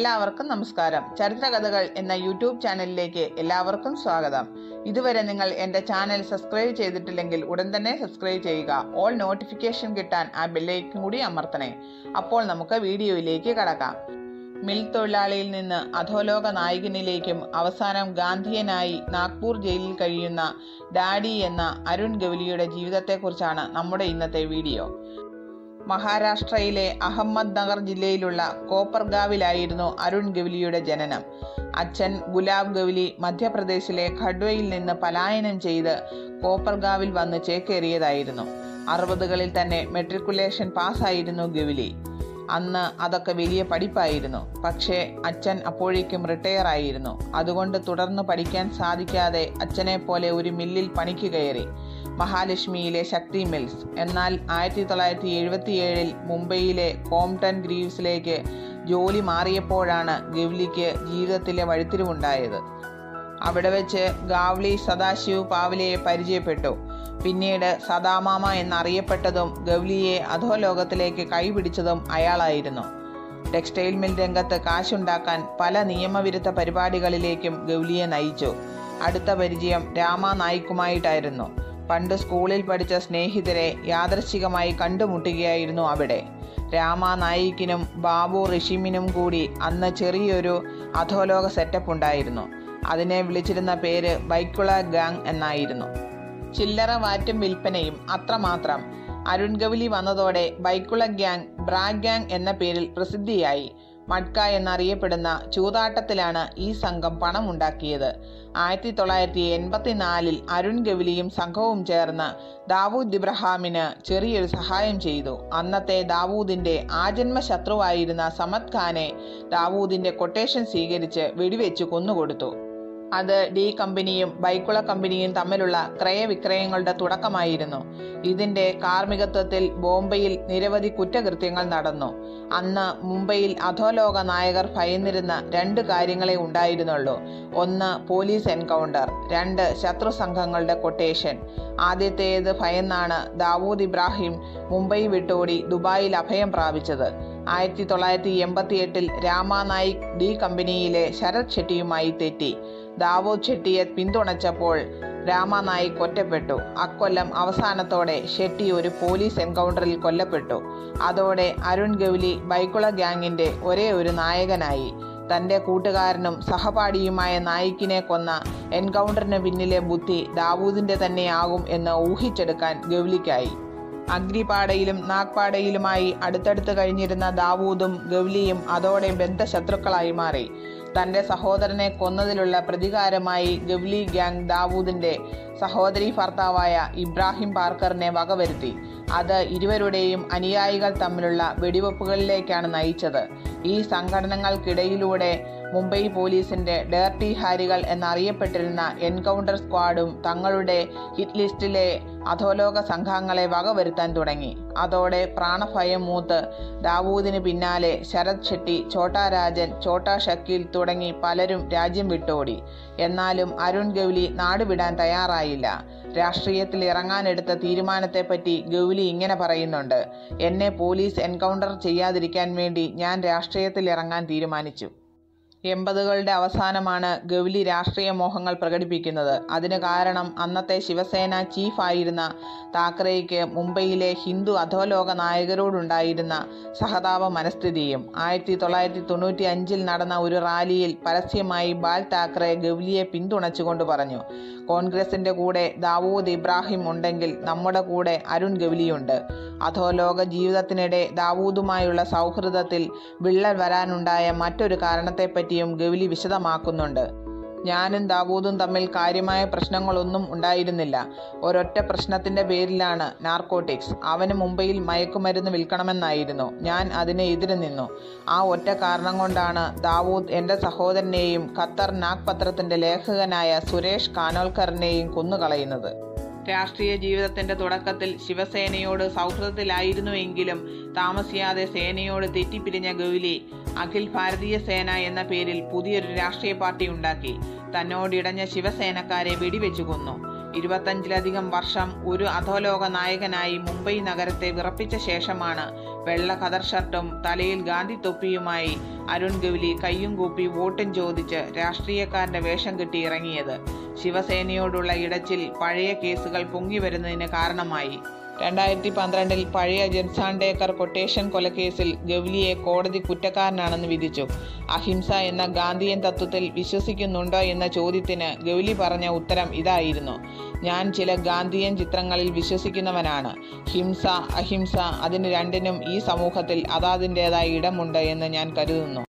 എല്ലാവർക്കും നമസ്കാരം ചരിത്രകഥകൾ എന്ന യൂട്യൂബ് ചാനലിലേക്ക് എല്ലാവർക്കും സ്വാഗതം ഇതുവരെ നിങ്ങൾ എൻ്റെ ചാനൽ സബ്സ്ക്രൈബ് ചെയ്തിട്ടില്ലെങ്കിൽ ഉടൻ തന്നെ സബ്സ്ക്രൈബ് ചെയ്യുക ഓൾ നോട്ടിഫിക്കേഷൻ കിട്ടാൻ ആ ബെല്ലൈക്കും കൂടി അമർത്തണേ അപ്പോൾ നമുക്ക് വീഡിയോയിലേക്ക് കടക്കാം മിൽ തൊഴിലാളിയിൽ നിന്ന് അധോലോക നായകനിലേക്കും അവസാനം ഗാന്ധിയനായി നാഗ്പൂർ ജയിലിൽ കഴിയുന്ന ഡാഡി എന്ന അരുൺ ഗൗലിയുടെ ജീവിതത്തെക്കുറിച്ചാണ് നമ്മുടെ ഇന്നത്തെ വീഡിയോ മഹാരാഷ്ട്രയിലെ അഹമ്മദ് നഗർ ജില്ലയിലുള്ള കോപ്പർഗാവിലായിരുന്നു അരുൺ ഗൗലിയുടെ ജനനം അച്ഛൻ ഗുലാബ് ഗൗലി മധ്യപ്രദേശിലെ ഖഡ്വയിൽ നിന്ന് പലായനം ചെയ്ത് കോപ്പർഗാവിൽ വന്ന് ചേക്കേറിയതായിരുന്നു അറുപതുകളിൽ തന്നെ മെട്രിക്കുലേഷൻ പാസ്സായിരുന്നു ഗൗലി അന്ന് അതൊക്കെ വലിയ പഠിപ്പായിരുന്നു പക്ഷേ അച്ഛൻ അപ്പോഴേക്കും റിട്ടയർ ആയിരുന്നു അതുകൊണ്ട് തുടർന്ന് പഠിക്കാൻ സാധിക്കാതെ അച്ഛനെ പോലെ ഒരു മില്ലിൽ പണിക്ക് കയറി മഹാലക്ഷ്മിയിലെ ശക്തി മിൽസ് എന്നാൽ ആയിരത്തി തൊള്ളായിരത്തി എഴുപത്തിയേഴിൽ മുംബൈയിലെ കോംപ്ടൺ ഗ്രീവ്സിലേക്ക് ജോലി മാറിയപ്പോഴാണ് ഗൗലിക്ക് ജീവിതത്തിലെ വഴിത്തിരിവുണ്ടായത് അവിടെ വെച്ച് ഗാവ്ലി സദാശിവ് പാവ്ലെയെ പരിചയപ്പെട്ടു പിന്നീട് സദാമാമ എന്നറിയപ്പെട്ടതും ഗൗലിയെ അധോലോകത്തിലേക്ക് കൈപിടിച്ചതും അയാളായിരുന്നു ടെക്സ്റ്റൈൽ മിൽ രംഗത്ത് കാശുണ്ടാക്കാൻ പല നിയമവിരുദ്ധ പരിപാടികളിലേക്കും ഗൗലിയെ നയിച്ചു അടുത്ത പരിചയം രാമ നായിക്കുമായിട്ടായിരുന്നു പണ്ട് സ്കൂളിൽ പഠിച്ച സ്നേഹിതരെ യാദൃശ്ചികമായി കണ്ടുമുട്ടുകയായിരുന്നു അവിടെ രാമ നായിക്കിനും ബാബു ഋഷിമിനും കൂടി അന്ന് ചെറിയൊരു അധോലോക സെറ്റപ്പ് ഉണ്ടായിരുന്നു അതിനെ വിളിച്ചിരുന്ന പേര് ബൈക്കുള ഗാങ് എന്നായിരുന്നു ചില്ലറ വാറ്റും വിൽപ്പനയും അത്രമാത്രം അരുൺ ഗൗലി വന്നതോടെ ബൈക്കുള ഗ്യാങ് ബ്രാ ഗ്യാങ് എന്ന പേരിൽ പ്രസിദ്ധിയായി മഡ്ക എന്നറിയപ്പെടുന്ന ചൂതാട്ടത്തിലാണ് ഈ സംഘം പണം ഉണ്ടാക്കിയത് ആയിരത്തി തൊള്ളായിരത്തി എൺപത്തിനാലിൽ അരുൺ ഗൗലിയും സംഘവും ചേർന്ന് ദാവൂദ് ഇബ്രഹാമിന് ചെറിയൊരു സഹായം ചെയ്തു അന്നത്തെ ദാവൂദിന്റെ ആജന്മ ശത്രുവായിരുന്ന സമദ് ഖാനെ ദാവൂദിന്റെ കൊട്ടേഷൻ സ്വീകരിച്ച് വെടിവെച്ച് കൊന്നുകൊടുത്തു അത് ഡി കമ്പനിയും ബൈക്കുള കമ്പനിയും തമ്മിലുള്ള ക്രയവിക്രയങ്ങളുടെ തുടക്കമായിരുന്നു ഇതിന്റെ കാർമ്മികത്വത്തിൽ ബോംബെയിൽ നിരവധി കുറ്റകൃത്യങ്ങൾ നടന്നു അന്ന് മുംബൈയിൽ അധോലോക നായകർ ഭയന്നിരുന്ന രണ്ട് കാര്യങ്ങളെ ഉണ്ടായിരുന്നുള്ളൂ ഒന്ന് പോലീസ് എൻകൗണ്ടർ രണ്ട് ശത്രു സംഘങ്ങളുടെ കൊട്ടേഷൻ ആദ്യത്തേത് ഭയന്നാണ് ദാവൂദ് ഇബ്രാഹിം മുംബൈ വിട്ടോടി ദുബായിൽ അഭയം പ്രാപിച്ചത് ആയിരത്തി തൊള്ളായിരത്തി എൺപത്തി എട്ടിൽ രാമാനായിക് ഡി കമ്പനിയിലെ ശരത് ഷെട്ടിയുമായി തെറ്റി ദാവൂദ് ഷെട്ടിയെ പിന്തുണച്ചപ്പോൾ രാമനായിക് ഒറ്റപ്പെട്ടു അക്കൊല്ലം അവസാനത്തോടെ ഷെട്ടി ഒരു പോലീസ് എൻകൗണ്ടറിൽ കൊല്ലപ്പെട്ടു അതോടെ അരുൺ ഗൗലി ബൈക്കുള ഗ്യാങ്ങിന്റെ ഒരേ ഒരു നായകനായി തന്റെ കൂട്ടുകാരനും സഹപാഠിയുമായ നായിക്കിനെ കൊന്ന എൻകൗണ്ടറിന് പിന്നിലെ ബുദ്ധി ദാവൂദിന്റെ തന്നെയാകും എന്ന് ഊഹിച്ചെടുക്കാൻ ഗൗലിക്കായി അഗ്രിപാടയിലും നാഗ്പാടയിലുമായി അടുത്തടുത്ത് കഴിഞ്ഞിരുന്ന ദാവൂദും ഗൗലിയും അതോടെ ബന്ധശത്രുക്കളായി മാറി തന്റെ സഹോദരനെ കൊന്നതിലുള്ള പ്രതികാരമായി ഗവ്ലി ഗ്യാങ് ദാവൂദിന്റെ സഹോദരി ഭർത്താവായ ഇബ്രാഹിം പാർക്കറിനെ വകവരുത്തി അത് ഇരുവരുടെയും അനുയായികൾ തമ്മിലുള്ള വെടിവെപ്പുകളിലേക്കാണ് നയിച്ചത് ഈ സംഘടനകൾക്കിടയിലൂടെ മുംബൈ പോലീസിന്റെ ഡേർട്ടി ഹാരികൾ എന്നറിയപ്പെട്ടിരുന്ന എൻകൗണ്ടർ സ്ക്വാഡും തങ്ങളുടെ ഹിറ്റ് ലിസ്റ്റിലെ അധോലോക സംഘങ്ങളെ വകവരുത്താൻ തുടങ്ങി അതോടെ പ്രാണഭയം മൂത്ത് ദാവൂദിന് പിന്നാലെ ശരത് ഷെട്ടി ഛോട്ടാ രാജൻ ഛോട്ടാ ഷക്കീൽ തുടങ്ങി പലരും രാജ്യം വിട്ടോടി എന്നാലും അരുൺ ഗൗലി നാടുവിടാൻ തയ്യാറായില്ല രാഷ്ട്രീയത്തിൽ ഇറങ്ങാനെടുത്ത തീരുമാനത്തെപ്പറ്റി ഗൗലി ഇങ്ങനെ പറയുന്നുണ്ട് എന്നെ പോലീസ് എൻകൗണ്ടർ ചെയ്യാതിരിക്കാൻ വേണ്ടി ഞാൻ രാഷ്ട്രീയത്തിൽ ഇറങ്ങാൻ തീരുമാനിച്ചു എൺപതുകളുടെ അവസാനമാണ് ഗൗലി രാഷ്ട്രീയ മോഹങ്ങൾ പ്രകടിപ്പിക്കുന്നത് അതിന് കാരണം അന്നത്തെ ശിവസേന ചീഫായിരുന്ന താക്കറേക്ക് മുംബൈയിലെ ഹിന്ദു അധോലോക നായകരോടുണ്ടായിരുന്ന സഹതാപ മനസ്ഥിതിയും ആയിരത്തി തൊള്ളായിരത്തി തൊണ്ണൂറ്റി അഞ്ചിൽ നടന്ന ഒരു റാലിയിൽ പരസ്യമായി ബാൽ താക്കറെ ഗൗലിയെ പിന്തുണച്ചുകൊണ്ട് പറഞ്ഞു കോൺഗ്രസിന്റെ കൂടെ ദാവൂദ് ഇബ്രാഹിം ഉണ്ടെങ്കിൽ നമ്മുടെ കൂടെ അരുൺ ഗൗലിയുണ്ട് അധോലോക ജീവിതത്തിനിടെ ദാവൂദുമായുള്ള സൗഹൃദത്തിൽ വിള്ളൽ വരാനുണ്ടായ മറ്റൊരു കാരണത്തെപ്പറ്റിയും ഗൗലി വിശദമാക്കുന്നുണ്ട് ഞാനും ദാവൂദും തമ്മിൽ കാര്യമായ പ്രശ്നങ്ങളൊന്നും ഉണ്ടായിരുന്നില്ല ഒരൊറ്റ പ്രശ്നത്തിന്റെ പേരിലാണ് നാർക്കോട്ടിക്സ് അവന് മുംബൈയിൽ മയക്കുമരുന്ന് വിൽക്കണമെന്നായിരുന്നു ഞാൻ അതിനെ എതിര് നിന്നു ആ ഒറ്റ കാരണം കൊണ്ടാണ് ദാവൂദ് എൻ്റെ സഹോദരനെയും ഖത്തർ നാഗ് പത്രത്തിന്റെ ലേഖകനായ സുരേഷ് കാനോൽക്കറിനെയും കൊന്നുകളയുന്നത് രാഷ്ട്രീയ ജീവിതത്തിന്റെ തുടക്കത്തിൽ ശിവസേനയോട് സൗഹൃദത്തിലായിരുന്നുവെങ്കിലും താമസിയാതെ സേനയോട് തെറ്റിപ്പിരിഞ്ഞ ഗൗലി അഖിൽ ഭാരതീയ സേന എന്ന പേരിൽ പുതിയൊരു രാഷ്ട്രീയ പാർട്ടി ഉണ്ടാക്കി തന്നോടിടഞ്ഞ ശിവസേനക്കാരെ വെടിവെച്ചു കൊന്നു ഇരുപത്തഞ്ചിലധികം വർഷം ഒരു അധോലോക നായകനായി മുംബൈ നഗരത്തെ വിറപ്പിച്ച ശേഷമാണ് വെള്ള കതർ ഷർട്ടും തലയിൽ ഗാന്ധി തൊപ്പിയുമായി അരുൺ ഗൗലി കയ്യും കൂപ്പി വോട്ടും ചോദിച്ച് രാഷ്ട്രീയക്കാരന്റെ വേഷം കെട്ടി ഇറങ്ങിയത് ശിവസേനയോടുള്ള ഇടച്ചിൽ പഴയ കേസുകൾ പൊങ്ങി വരുന്നതിന് കാരണമായി രണ്ടായിരത്തി പന്ത്രണ്ടിൽ പഴയ ജൻസാണ്ടേക്കർ കൊട്ടേഷൻ കൊലക്കേസിൽ ഗവ്ലിയെ കോടതി കുറ്റക്കാരനാണെന്ന് വിധിച്ചു അഹിംസ എന്ന ഗാന്ധിയൻ തത്വത്തിൽ വിശ്വസിക്കുന്നുണ്ടോ എന്ന ചോദ്യത്തിന് ഗൗലി പറഞ്ഞ ഉത്തരം ഇതായിരുന്നു ഞാൻ ചില ഗാന്ധിയൻ ചിത്രങ്ങളിൽ വിശ്വസിക്കുന്നവനാണ് ഹിംസ അഹിംസ അതിന് രണ്ടിനും ഈ സമൂഹത്തിൽ അതാതിൻ്റെതായ ഇടമുണ്ട് എന്ന് ഞാൻ കരുതുന്നു